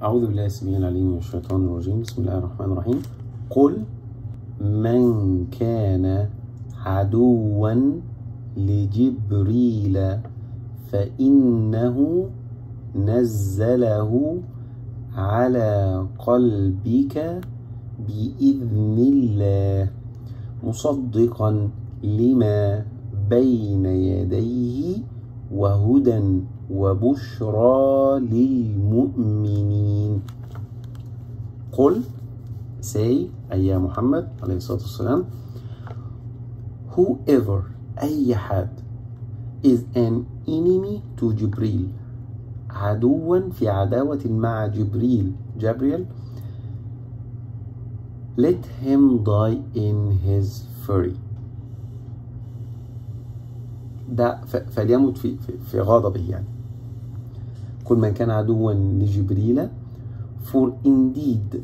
أعوذ بالله السميع العليم من الشيطان الرجيم بسم الله الرحمن الرحيم قل من كان عدوا لجبريل فإنه نزله على قلبك بإذن الله مصدقا لما بين يديه وهدى وبشرى للمؤمنين قل say أي يا محمد عليه الصلاة والسلام whoever أي حد is an enemy to جبريل عدوا في عداوة مع جبريل جبريل let him die in his fury ده فليمت في, في, في غضبه يعني كل من كان عدوا لجبريل for indeed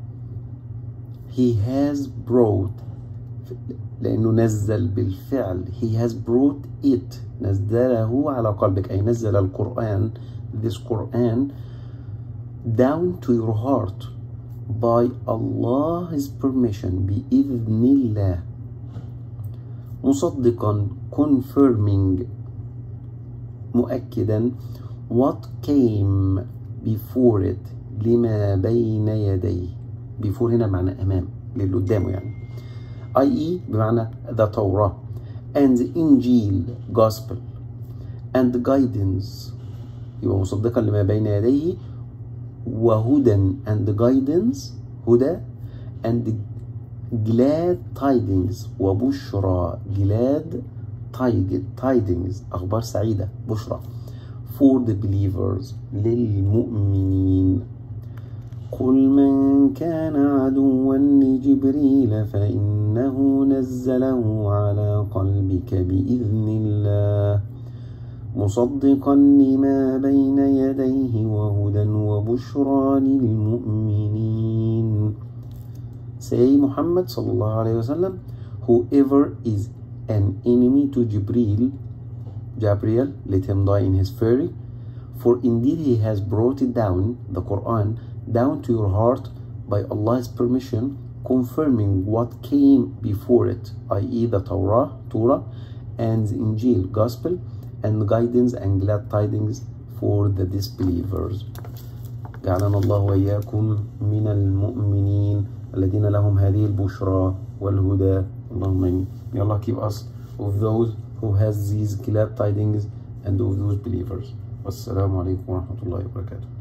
he has brought لأنه نزل بالفعل he has brought it نزله على قلبك أي نزل القرآن this Quran down to your heart by Allah's permission بإذن الله مصدقا confirming مؤكدا what came before it لما بين يديه before هنا معنى أمام للي قدامه يعني i.e. بمعنى the Torah and the Injil gospel and guidance يبقى مصدقا لما بين يديه وهدى and guidance هدى and glad tidings وبشرى glad tidings أخبار سعيدة بشرى for the believers للمؤمنين قل من كان عدوا لجبريل فإنه نزله على قلبك بإذن الله مصدقا لما بين يديه وهدى وبشرى للمؤمنين Say Muhammad sallallahu alayhi wasallam whoever is an enemy to Jibril Gabriel let him die in his fury for indeed he has brought it down the Quran down to your heart by Allah's permission confirming what came before it i.e. the Torah Torah and the Injil gospel and guidance and glad tidings for the disbelievers جعلنا الله وإياكم من المؤمنين الذين لهم هذه البشرى والهدى اللهم آمين May Allah keep us of those who has these glad tidings and of those believers والسلام عليكم ورحمة الله وبركاته